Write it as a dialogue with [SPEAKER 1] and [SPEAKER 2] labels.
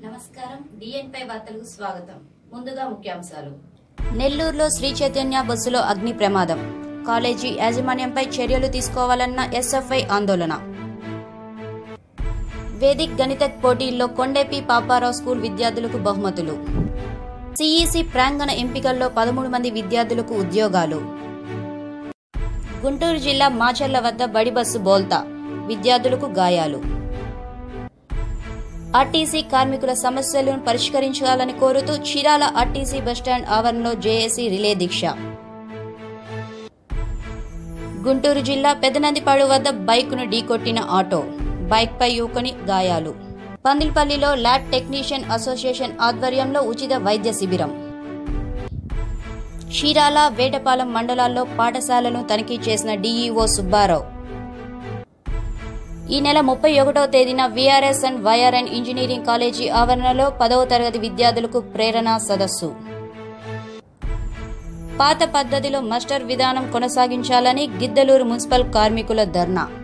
[SPEAKER 1] నమస్కారం డిఎన్పై వార్తలకు స్వాగతం ముందుగా ముఖ్యాంశాలు
[SPEAKER 2] నెల్లూరులో శ్రీ చైతన్య బస్సులో అగ్ని ప్రమాదం కాలేజీ యాజమాన్యంపై చర్యలు తీసుకోవాలన్న ఎస్ఎఫ్ఐ ఆందోళన వేదిక్ గణిత పోటీల్లో కొండేపి పాపారావు స్కూల్ విద్యార్థులకు బహుమతులు సిఈసి ప్రాంగణ ఎంపికల్లో పదమూడు మంది విద్యార్థులకు ఉద్యోగాలు గుంటూరు జిల్లా మాచర్ల వద్ద బడి బస్సు బోల్తా విద్యార్థులకు గాయాలు ఆర్టీసీ కార్మికుల సమస్యలను పరిష్కరించాలని కోరుతూ చీరాల ఆర్టీసీ బస్టాండ్ ఆవరణలో జేఏసీ రిలే దీక్ష గుంటూరు జిల్లా పెదనందిపాడు వద్ద బైక్ను ఢీకొట్టిన ఆటో బైక్పై యువకుని గాయాలు పందిల్పల్లిలో ల్యాబ్ టెక్నీషియన్ అసోసియేషన్ ఆధ్వర్యంలో ఉచిత వైద్య శిబిరం చీరాల వేటపాలెం మండలాల్లో పాఠశాలను తనిఖీ చేసిన డీఈఓ సుబ్బారావు ఈ నెల ముప్పై ఒకటవ తేదీన VRS and YRN engineering college ఆవరణలో పదవ తరగతి విద్యార్థులకు ప్రేరణ సదస్సు పాత పద్ధతిలో మస్టర్ విధానం కొనసాగించాలని గిద్దలూరు మున్సిపల్ కార్మికుల ధర్నా